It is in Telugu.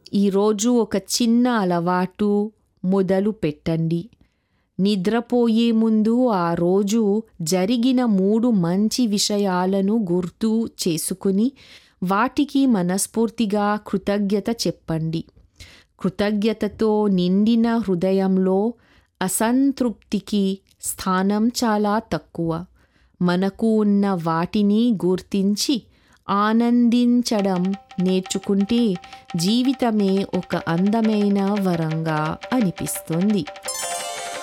ఈరోజు ఒక చిన్న అలవాటు మొదలు పెట్టండి నిద్రపోయే ముందు ఆ రోజు జరిగిన మూడు మంచి విషయాలను గుర్తు చేసుకుని వాటికి మనస్ఫూర్తిగా కృతజ్ఞత చెప్పండి కృతజ్ఞతతో నిండిన హృదయంలో అసంతృప్తికి స్థానం చాలా తక్కువ మనకు ఉన్న వాటిని గుర్తించి ఆనందించడం నేర్చుకుంటే జీవితమే ఒక అందమైన వరంగా అనిపిస్తుంది